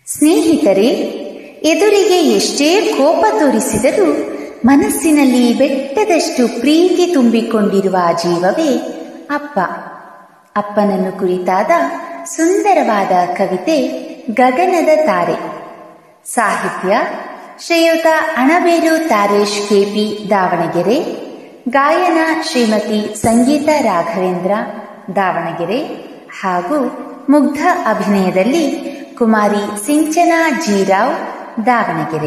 ಸ್ನೇಹಿತರೆ ಎದುರಿಗೆ ಎಷ್ಟೇ ಕೋಪ ತೋರಿಸಿದರೂ ಮನಸ್ಸಿನಲ್ಲಿ ಬೆಟ್ಟದಷ್ಟು ಪ್ರೀತಿ ತುಂಬಿಕೊಂಡಿರುವ ಜೀವವೇ ಅಪ್ಪ ಅಪ್ಪನನ್ನು ಕುರಿತಾದ ಸುಂದರವಾದ ಕವಿತೆ ಗಗನದ ತಾರೆ ಸಾಹಿತ್ಯ ಶ್ರೀಯುತ ಅಣಬೇರು ತಾರೇಶ್ ಕೆಪಿ ದಾವಣಗೆರೆ ಗಾಯನ ಶ್ರೀಮತಿ ಸಂಗೀತ ರಾಘವೇಂದ್ರ ದಾವಣಗೆರೆ ಹಾಗೂ ಮುಗ್ಧ ಅಭಿನಯದಲ್ಲಿ ಕುಮಾರಿ ಸಿಂಚನಾ ಜೀರಾವ್ ದಾವಣಗೆರೆ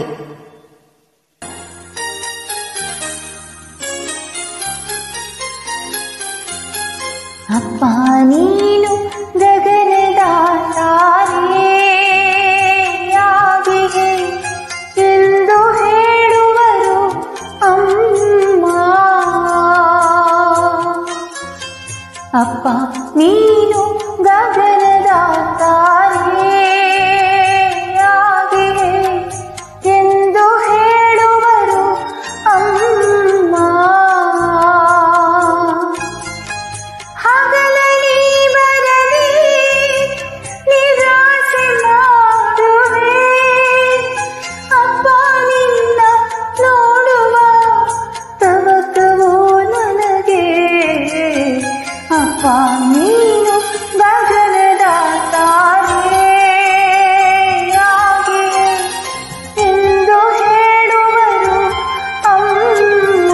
ಅಪ್ಪ ನೀನು ಗಗನದ ತಾರೆಯಾಗಿಹೆ ಎಂದು ಹೇಳುವರು ಅಮ್ಮ ಅಪ್ಪ ನೀನು ಗಗನದ ತಾರೆಯಾಗಿಹೆ ಎಂದು ಹೇಳುವರು ಅಮ್ಮ ಹಗಲಲಿ ಬರಲಿ ನಿರಾಸೆ ಮಾಡುವೆ ಅಪ್ಪ ನಿನ್ನ ನೋಡುವ ತವಕವು ನನಗೆ ಅಪ್ಪ ನೀನು ಗಗನದ ತಾರೆಯಾಗಿಯೇ ಎಂದು ಹೇಳುವರು ಅಮ್ಮ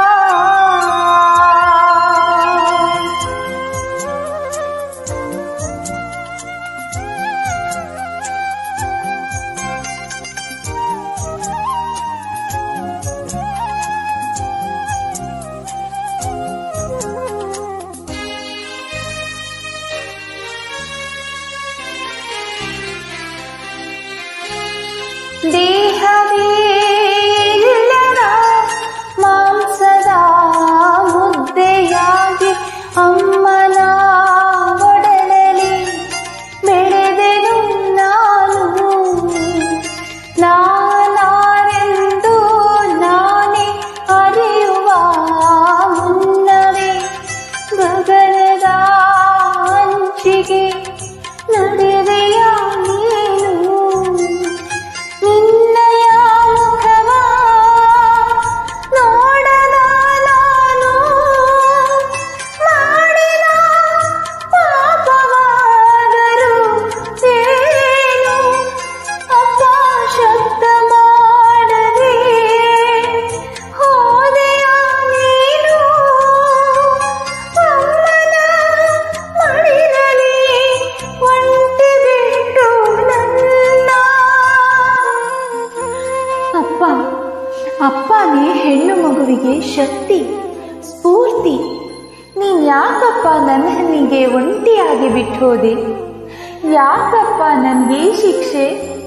ದೇಹವೇಲ್ಲದ ಮಾಂಸದ ಮುದ್ದೆಯಾಗಿ ಅಮ್ಮನ ಒಡಲಲ್ಲಿ ಬೆಳೆದೆನು ನಾನು ನಾನಾರೆಂದು ನಾನೇ ಅರಿಯುವ ಮುನ್ನವೇ ಗಗನದ ಅಂಚಿಗೆ ನಡೆವೆಯ ನೀನು ನಿನ್ನಯ ಮುಖವ ನೋಡದ ನಾನು ಮಾಡಿದ ಪಾಪವಾದರೂ ಏನು ಅಪ್ಪ ಶಬ್ದ ಮಾಡದೆ ಹೋದೆಯ ನೀನು ಅಮ್ಮನ ಮಡಿಲಲ್ಲಿ ಒಂಟಿ ಬಿಟ್ಟು ನನ್ನ ಅಪ್ಪ ಅಪ್ಪನೇ ಹೆಣ್ಣು ಮಗುವಿಗೆ ಶಕ್ತಿ ಸ್ಫೂರ್ತಿ ನೀನ್ ಯಾಕಪ್ಪ ನನ್ನನಿಗೆ ಒಂಟಿಯಾಗಿ ಬಿಟ್ಟು ಹೋದೆ ಯಾಕಪ್ಪ ನನಗೆ ಶಿಕ್ಷೆ